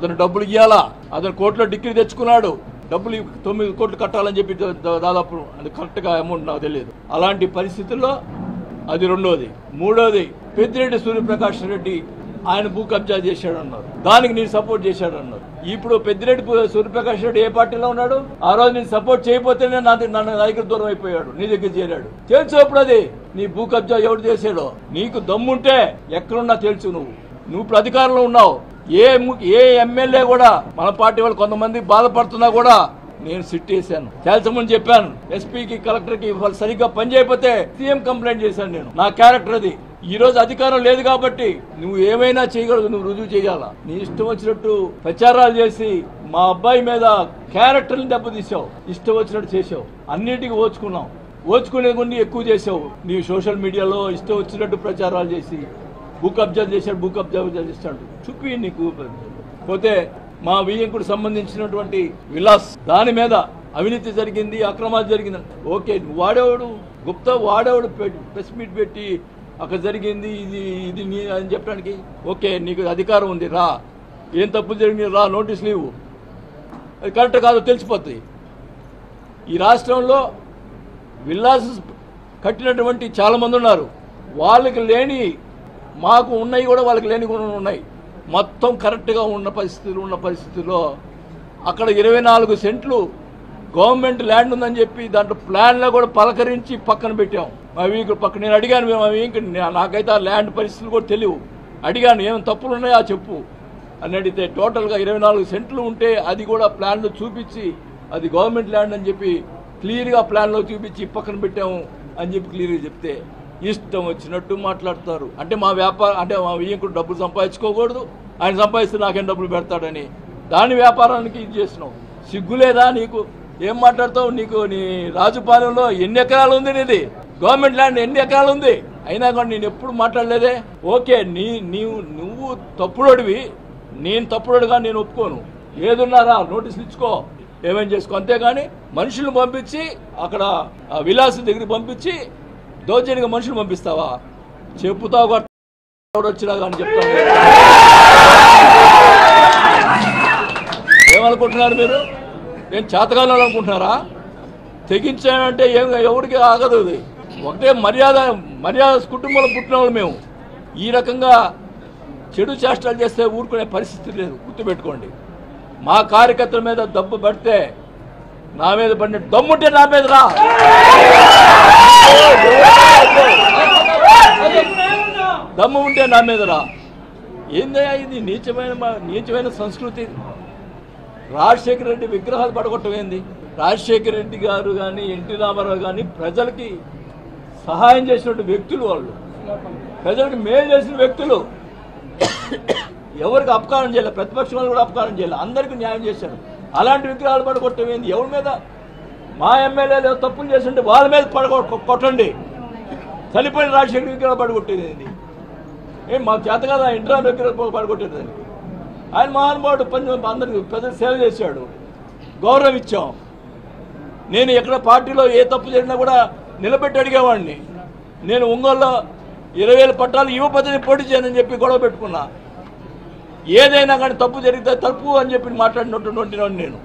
అతను డబ్బులు ఇవ్వాలా అతను కోర్టులో డిగ్రీ తెచ్చుకున్నాడు డబ్బులు ఇవ్వ- తొమ్మిది కోట్లు కట్టాలని చెప్పి దా- దా- దాదాపు అది కరెక్ట్గా అమౌంట్ నాకు తెలియదు అలాంటి పరిస్థితుల్లో అది రెండోది మూడోది పెద్దిరెడ్డి సూర్యప్రకాష్ రెడ్డి ఆయన భూ కబ్జా చేశాడు అన్నారు దానికి నేను సపోర్ట్ చేశాడు అన్నారు ఇప్పుడు పెద్దిరెడ్డి పు- సూర్యప్రకాష్ రెడ్డి ఏ పార్టీలో ఉన్నాడు ఆ రోజు నేను సపోర్ట్ చేయకపోతేనే నా దగ్గర- నన్ను నా దగ్గర దూరం అయిపోయాడు నీ దగ్గర చేరాడు తెలుసు అప్పుడు అది నీ భూ కబ్జా ఎవడు చేసాడో నీకు దమ్ముంటే ఎక్కడున్నా తెలుసు నువ్వు నువ్వు ఇప్పుడు అధికారంలో ఉన్నావు ఏ ము- ఏ ఎమ్మెల్యే కూడా మన పార్టీ వాళ్ళు కొంతమంది బాధపడుతున్నా కూడా నేను సిట్ చేశాను తేల్చమని చెప్పాను ఎస్పీకి కలెక్టర్కి వాళ్ళు సరిగ్గా పని చేయకపోతే సీఎం కంప్లైంట్ చేశాను నేను నా క్యారెక్టర్ అది ఈ రోజు అధికారం లేదు కాబట్టి నువ్వు ఏమైనా చేయగలదు నువ్వు రుజువు చేయాలా నీ ఇష్టం వచ్చినట్టు ప్రచారాలు చేసి మా అబ్బాయి మీద క్యారెక్టర్ని దెబ్బతీసావు ఇష్టం వచ్చినట్టు చేసావు అన్నిటికీ ఓచుకున్నావు ఓచుకునే కొన్ని ఎక్కువ చేసావు నీ సోషల్ మీడియాలో ఇష్టం వచ్చినట్టు ప్రచారాలు చేసి బుక్ అబ్జర్వ్ చేశాడు బుక్ అబ్జర్వ్ చేస్తాడు చూపి నీకు పోతే మా వియ్యంకుడు సంబంధించినటువంటి విలాస్ దాని మీద అవినీతి జరిగింది అక్రమాలు జరిగింది ఓకే వాడేవాడు గుప్తా వాడేవాడు ప్రెస్ మీట్ పెట్టి అక్కడ జరిగింది ఇది ఇది నీ అని చెప్పడానికి ఓకే నీకు అధికారం ఉంది రా ఏం తప్పులు జరిగింది రా నోటీసులు ఇవ్వు అది కరెక్ట్ కాదో తెలిసిపోతుంది ఈ రాష్ట్రంలో విల్లాస్ కట్టినటువంటి చాలా మంది ఉన్నారు వాళ్ళకి లేని మాకు ఉన్నాయి కూడా వాళ్ళకి లేని కూడా ఉన్నాయి మొత్తం కరెక్ట్గా ఉన్న పరిస్థితులు ఉన్న పరిస్థితుల్లో అక్కడ ఇరవై నాలుగు సెంట్లు గవర్నమెంట్ ల్యాండ్ ఉందని చెప్పి దాంట్లో ప్లాన్లో కూడా పలకరించి పక్కన పెట్టాం మా వీకు పక్క నేను అడిగాను మా వీకు నాకైతే ఆ ల్యాండ్ పరిస్థితులు కూడా తెలియవు అడిగాను ఏం తప్పులు ఉన్నాయో చెప్పు అని అడిగితే టోటల్గా ఇరవై నాలుగు సెంట్లు ఉంటే అది కూడా ప్లాన్లో చూపించి అది గవర్నమెంట్ ల్యాండ్ అని చెప్పి క్లియర్గా ప్లాన్లో చూపించి పక్కన పెట్టాము అని చెప్పి క్లియర్గా చెప్తే ఇష్టం వచ్చినట్టు మాట్లాడతారు అంటే మా వ్యాపారం అంటే మా వియ్యంకుడు డబ్బులు సంపాదించుకోకూడదు ఆయన సంపాదిస్తే నాకేం డబ్బులు పెడతాడని దాని వ్యాపారానికి ఇది చేసినావు సిగ్గులేదా నీకు ఏం మాట్లాడతావు నీకు నీ రాజుపాలెంలో ఎన్ని ఎకరాలు ఉంది నీది గవర్నమెంట్ ల్యాండ్ ఎన్ని ఎకరాలు ఉంది అయినా కూడా నేను ఎప్పుడు మాట్లాడలేదే ఓకే నీ నీవు నువ్వు తప్పుడోడివి నేను తప్పుడోడుగా నేను ఒప్పుకోను ఏదున్నారా నోటీసులు ఇచ్చుకో ఏమేం చేసుకో అంతేగాని మనుషులను పంపించి అక్కడ ఆ విలాస్ దగ్గరికి పంపించి దౌర్జన్యంగా మనుషులు పంపిస్తావా చెప్పుతావు కొట్ట- ఎవడు వచ్చినా కానీ చెప్తాను ఏమనుకుంటున్నారు మీరు ఏం చేతకాలం అనుకుంటున్నారా తెగించానంటే ఏం ఎవరికి ఆగదు ఇది ఒకటే మర్యాద మర్యాద కుటుంబంలో పుట్టిన వాళ్ళు మేము ఈ రకంగా చెడు చేష్టలు చేస్తే ఊరుకునే పరిస్థితి లేదు గుర్తుపెట్టుకోండి మా కార్యకర్తల మీద దెబ్బ పడితే నా మీద పడిన దమ్ముంటే నా మీద రా దమ్ము ఉంటే నా మీద రా ఏందయ్యా ఇది నీచమైన మా- నీచమైన సంస్కృతి రాజశేఖర రెడ్డి విగ్రహాలు పడగొట్టమైంది రాజశేఖర రెడ్డి గారు కానీ ఎన్టీ రామారావు కానీ ప్రజలకి సహాయం చేసినట్టు వ్యక్తులు వాళ్ళు ప్రజలకు మేలు చేసిన వ్యక్తులు ఎవరికి అపకారం చేయలేదు ప్రతిపక్షం వాళ్ళు కూడా అపకారం చేయలేదు అందరికీ న్యాయం చేశారు అలాంటి విగ్రహాలు పడగొట్టమైంది ఎవరి మీద మా ఎమ్మెల్యేలు ఏదో తప్పులు చేస్తుంటే వాళ్ళ మీద పడగొ కొట్టండి చనిపోయిన రాజశేఖర విగ్రహాలు పడగొట్టేది ఏంది ఏం మాకు చేత కదా ఇంట్రా విగ్రహాలు పడగొట్టేది ఆయన మహానుభావుడు పని అందరికి ప్రజలు సేవ చేశాడు గౌరవం ఇచ్చాం నేను ఎక్కడ పార్టీలో ఏ తప్పు జరిగినా కూడా నిలబెట్టి అడిగేవాడిని నేను ఒంగోలులో ఇరవై వేల పట్టాలు యువ పద్ధతిని పోటీ చేయనని చెప్పి గొడవ పెట్టుకున్నా ఏదైనా కానీ తప్పు జరిగితే తప్పు అని చెప్పి మాట్లాడినటువంటి వాడిని నేను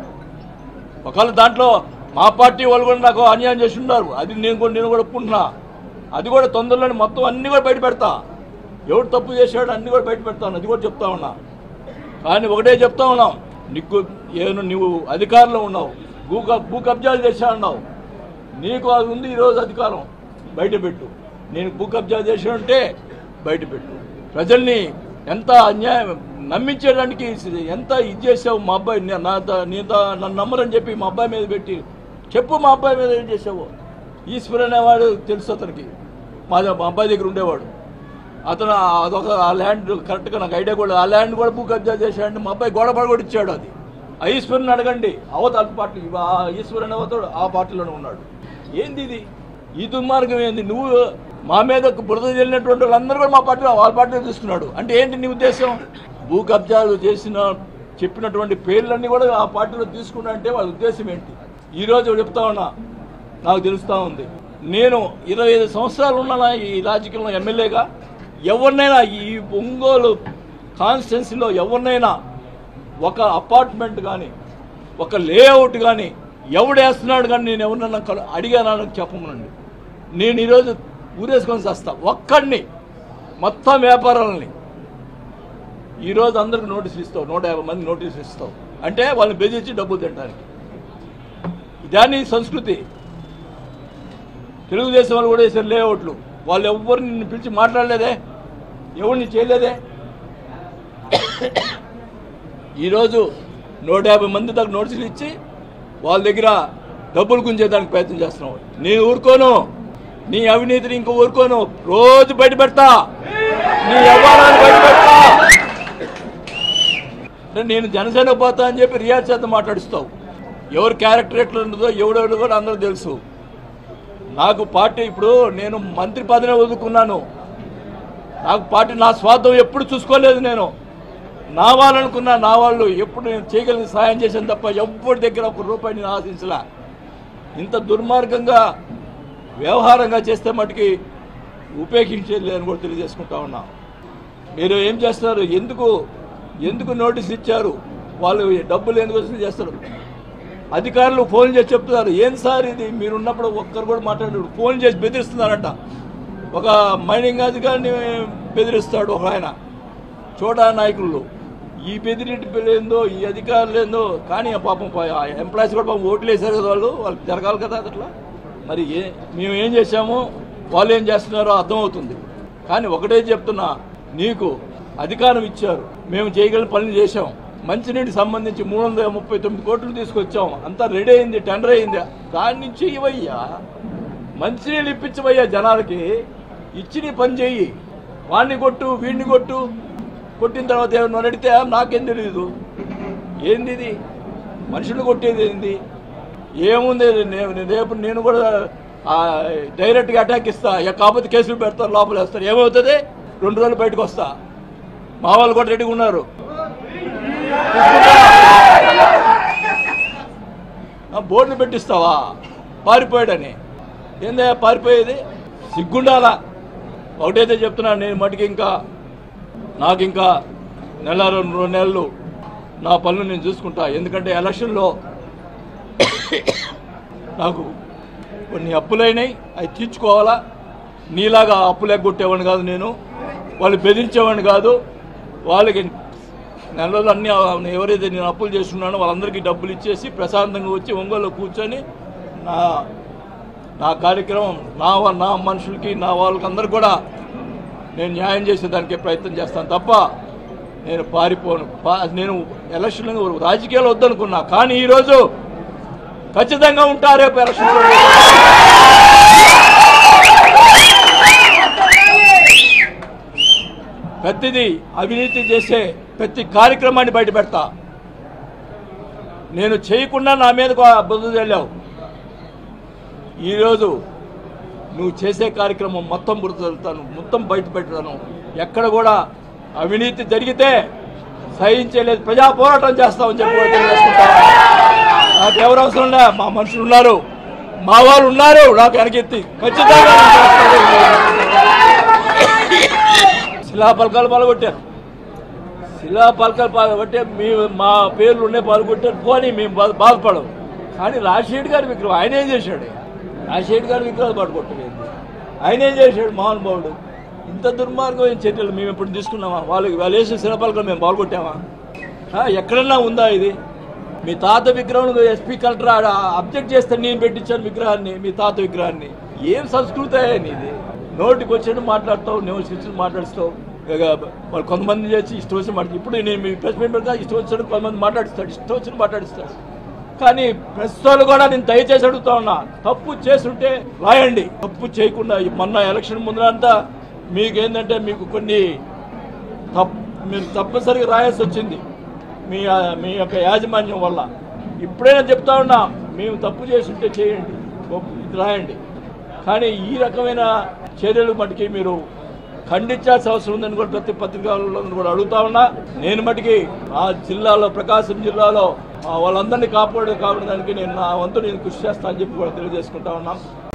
ఒకవేళ దాంట్లో మా పార్టీ వాళ్ళు కూడా నాకు అన్యాయం చేసి ఉన్నారు అది నేను కూడా నేను కూడా ఒప్పుకుంటున్నా అది కూడా తొందరలోనే మొత్తం అన్ని కూడా బయట పెడతా ఎవడు తప్పు చేశాడు అన్ని కూడా బయట పెడతాను అది కూడా చెప్తా ఉన్నా కానీ ఒకటే చెప్తా ఉన్నాం నీకు ఏను నువ్వు అధికారంలో ఉన్నావు భూ కబ్- భూ కబ్జాలు చేశా అన్నావు నీకు అది ఉంది ఈరోజు అధికారం బయట పెట్టు నేను భూ కబ్జా చేసానంటే బయట పెట్టు ప్రజల్ని ఎంత అన్యాయం నమ్మించడానికి ఎంత ఇది చేసావు మా అబ్బాయి నే- నా ద- నీ ద- నన్ను నమ్మరని చెప్పి మా అబ్బాయి మీద పెట్టి చెప్పు మా అబ్బాయి మీద ఏం చేసావు ఈశ్వర్ అనేవాడు తెలుసు అతనికి మా మా అబ్బాయి దగ్గర ఉండేవాడు అతను ఆ- అదొక ఆ ల్యాండ్ కరెక్ట్గా నాకు ఐడియా కూడా ఆ ల్యాండ్ కూడా భూ కబ్జా చేశాడు మా అబ్బాయి గోడ పడగొట్టి ఇచ్చాడు అది ఆ ఈశ్వరుని అడగండి అవతల పార్టీ ఆ ఈశ్వరుని అవతాడు ఆ పార్టీలోనే ఉన్నాడు ఏంది ఇది ఈ దుర్మార్గం ఏంది నువ్వు మా మీద బురద చెల్లినటువంటి వాళ్ళందరూ కూడా మా పార్టీలో వాళ్ళ పార్టీలో తీసుకున్నాడు అంటే ఏంటి నీ ఉద్దేశం భూ కబ్జాలు చేసిన చెప్పినటువంటి పేర్లన్నీ కూడా ఆ పార్టీలో తీసుకున్నా అంటే వాళ్ళ ఉద్దేశం ఏంటి ఈ రోజు చెప్తా ఉన్నా నాకు తెలుస్తూ ఉంది నేను ఇరవై ఐదు సంవత్సరాలు ఉన్నానా ఈ రాజకీయంలో ఎమ్మెల్యేగా ఎవరినైనా ఈ ఒంగోలు కాన్స్టిట్యున్సీలో ఎవరినైనా ఒక అపార్ట్మెంట్ కానీ ఒక లేఅవుట్ కానీ ఎవడేస్తున్నాడు కానీ నేను ఎవరినన్నా కలు అడిగానని చెప్పమనండి నేను ఈరోజు ఊరేసుకొని చేస్తా ఒక్కడిని మొత్తం వ్యాపారాలని ఈరోజు అందరికి నోటీసులు ఇస్తావు నూట యాభై మంది నోటీసులు ఇస్తావు అంటే వాళ్ళని బెదిరించి డబ్బులు తినడానికి దాని సంస్కృతి తెలుగుదేశం వాళ్ళు కూడా వేసారు లేఅవుట్లు వాళ్ళు ఎవ్వరు నిన్ను పిలిచి మాట్లాడలేదే ఎవరిని చేయలేదే ఈరోజు నూట యాభై మంది దాకా నోటీసులు ఇచ్చి వాళ్ళ దగ్గర డబ్బులు గుంజేదానికి ప్రయత్నం చేస్తున్నావు నేను ఊరుకోను నీ అవినీతిని ఇంకో ఊరుకోను రోజు బయట పెడతా నీ వ్యవహారాలు బయట పెడతా అంటే నేను జనసేన పోతా అని చెప్పి రియాజ్ చేత మాట్లాడిస్తావు ఎవరు క్యారెక్టర్ ఎట్లా ఉండదో ఎవడెవడు కూడా అందరూ తెలుసు నాకు పార్టీ ఇప్పుడు నేను మంత్రి పదవిని వదులుకున్నాను నాకు పార్టీ నా స్వార్థం ఎప్పుడు చూసుకోలేదు నేను నా వాళ్ళనుకున్నా నా వాళ్ళు ఎప్పుడు నేను చేయగలిగిన సాయం చేశాను తప్ప ఎవ్వరి దగ్గర ఒక రూపాయి నేను ఆశించలా ఇంత దుర్మార్గంగా వ్యవహారంగా చేస్తే మటుకి ఉపేక్షించేది అని కూడా తెలియజేసుకుంటా ఉన్నా మీరు ఏం చేస్తారు ఎందుకు ఎందుకు నోటీస్ ఇచ్చారు వాళ్ళు డబ్బులు ఎందుకు వసూలు చేస్తారు అధికారులు ఫోన్ చేసి చెప్తున్నారు ఏం సార్ ఇది మీరు ఉన్నప్పుడు ఒక్కరు కూడా మాట్లాడారు ఫోన్ చేసి బెదిరిస్తున్నారంట ఒక మైనింగ్ అధికారిని బెదిరిస్తాడు ఒక ఆయన చోటా నాయకులు ఈ బెదిరింటి ఏందో ఈ అధికారులు ఏందో కానీ ఆ పాపం ఎంప్లాయీస్ కూడా పాపం ఓట్లు వేశారు కదా వాళ్ళు వాళ్ళకి జరగాలి కదా అట్లా మరి ఏ మేము ఏం చేశాము వాళ్ళు ఏం చేస్తున్నారో అర్థమవుతుంది కానీ ఒకటే చెప్తున్నా నీకు అధికారం ఇచ్చారు మేము చేయగలిగిన పనులు చేశాం మంచినీటికి సంబంధించి మూడు వందల ముప్పై తొమ్మిది కోట్లు తీసుకొచ్చాం అంతా రెడీ అయింది టెండర్ అయింది దాని నుంచి ఇవయ్యా మంచినీళ్ళు ఇప్పించవయ్యా జనాలకి ఇచ్చి నీ పని చెయ్యి వాడిని కొట్టు వీడిని కొట్టు కొట్టిన తర్వాత ఏమన్నా అడిగితే నాకేం తెలియదు ఏంది ఇది మనుషులు కొట్టేది ఏంది ఏముంది నేను నేను రేపు నేను కూడా ఆ, డైరెక్ట్గా అటాక్ ఇస్తా ఇక కాకపోతే కేసులు పెడతారు లోపల వేస్తారు ఏమవుతుంది రెండు రోజులు బయటకు వస్తా మా వాళ్ళు కూడా రెడీగా ఉన్నారు ఆ, బోర్డులు పెట్టిస్తావా పారిపోయాడని ఏందయ్యా పారిపోయేది సిగ్గుండాలా ఒకటైతే చెప్తున్నాను నేను మటుకు ఇంకా నాకు ఇంకా నెల రెండు రెండు నెలలు నా పనులు నేను చూసుకుంటా ఎందుకంటే ఎలక్షన్లో నాకు కొన్ని అప్పులైనాయి అవి తీర్చుకోవాలా నీలాగా అప్పులు ఎగ్గొట్టేవాడిని కాదు నేను వాళ్ళు బెదిరించేవాడిని కాదు వాళ్ళకి నెలలో అన్ని ఎవరైతే నేను అప్పులు చేస్తున్నానో వాళ్ళందరికీ డబ్బులు ఇచ్చేసి ప్రశాంతంగా వచ్చి ఒంగోలు కూర్చొని నా నా కార్యక్రమం నా వా- నా మనుషులకి నా వాళ్ళకి అందరికి కూడా నేను న్యాయం చేసేదానికి ప్రయత్నం చేస్తాను తప్ప నేను పారిపోను పా- నేను ఎలక్షన్ రాజకీయాలు వద్దనుకున్నా కానీ ఈరోజు ఖచ్చితంగా ఉంటా రేపు ఎలక్షన్ ప్రతిదీ అవినీతి చేసే ప్రతి కార్యక్రమాన్ని బయట పెడతా నేను చేయకుండా నా మీదకు బుద్ధి వెళ్ళావు ఈరోజు నువ్వు చేసే కార్యక్రమం మొత్తం బురదలుతాను మొత్తం బయట పెడతాను ఎక్కడ కూడా అవినీతి జరిగితే సహించలేదు ప్రజా పోరాటం చేస్తామని చెప్పి కూడా తెలియజేసుకుంటాను. నాకు ఎవరు అవసరం లే మా మనుషులు ఉన్నారు మా వాళ్ళు ఉన్నారు నాకు వెనకెత్తి ఖచ్చితంగా నేను చేస్తాను. శిలాపలకాలు పాల్గొట్టారు శిలాపలకాలు పాల్గొట్టే మీ మా పేర్లు ఉండే పాల్గొట్టారు పోనీ మేము బా- బాధపడం కానీ రాజశేఖర్ గారి విగ్రహం ఆయన ఏం చేశాడు రాజశేఖర్ గారి విగ్రహాలు పట్టుకొట్టలేదు ఆయన ఏం చేశాడు మహానుభావుడు ఇంత దుర్మార్గమైన చర్యలు మేము ఎప్పుడు తీసుకున్నామా వాళ్ళు వాళ్ళు వేసిన శిలాపలకాలు మేము పాల్గొట్టామా ఆ, ఎక్కడన్నా ఉందా ఇది మీ తాత విగ్రహం ఎస్పీ కలెక్టర్ ఆడ అబ్జెక్ట్ చేస్తే నేను పెట్టించాను విగ్రహాన్ని మీ తాత విగ్రహాన్ని ఏం సంస్కృతి నీది నోటికి వచ్చినట్టు మాట్లాడతావు నోటికి వచ్చినట్టు మాట్లాడుతావు ఇక వాళ్ళు కొంతమంది చేసి ఇష్టం వచ్చి మాట్లాడు ఇప్పుడు నేను మీ ప్రెస్ మీట్ పెడతా ఇష్టం వచ్చినట్టు కొంతమంది మాట్లాడిస్తాడు ఇష్టం వచ్చినట్టు మాట్లాడిస్తాడు కానీ ప్రస్తుతాలు కూడా నేను దయచేసి అడుగుతా ఉన్నా తప్పు చేస్తుంటే రాయండి తప్పు చేయకుండా ఈ మొన్న ఎలక్షన్ ముందరంతా మీకు ఏంటంటే మీకు కొన్ని తప్ మీరు తప్పనిసరిగా రాయాల్సి వచ్చింది మీ ఆ, మీ యొక్క యాజమాన్యం వల్ల ఇప్పుడైనా చెప్తా ఉన్నా మేము తప్పు చేస్తుంటే చేయండి గొప్ప- ఇది రాయండి కానీ ఈ రకమైన చర్యలు మటుకి మీరు ఖండించాల్సిన అవసరం ఉందని కూడా ప్రతి పత్రికల్లో కూడా అడుగుతా ఉన్నా నేను మటుకి ఆ జిల్లాలో ప్రకాశం జిల్లాలో ఆ, వాళ్ళందరినీ కాపాడు కాపాడడానికి నేను నా వంతు నేను కృషి చేస్తా అని చెప్పి కూడా తెలియజేసుకుంటా ఉన్నాం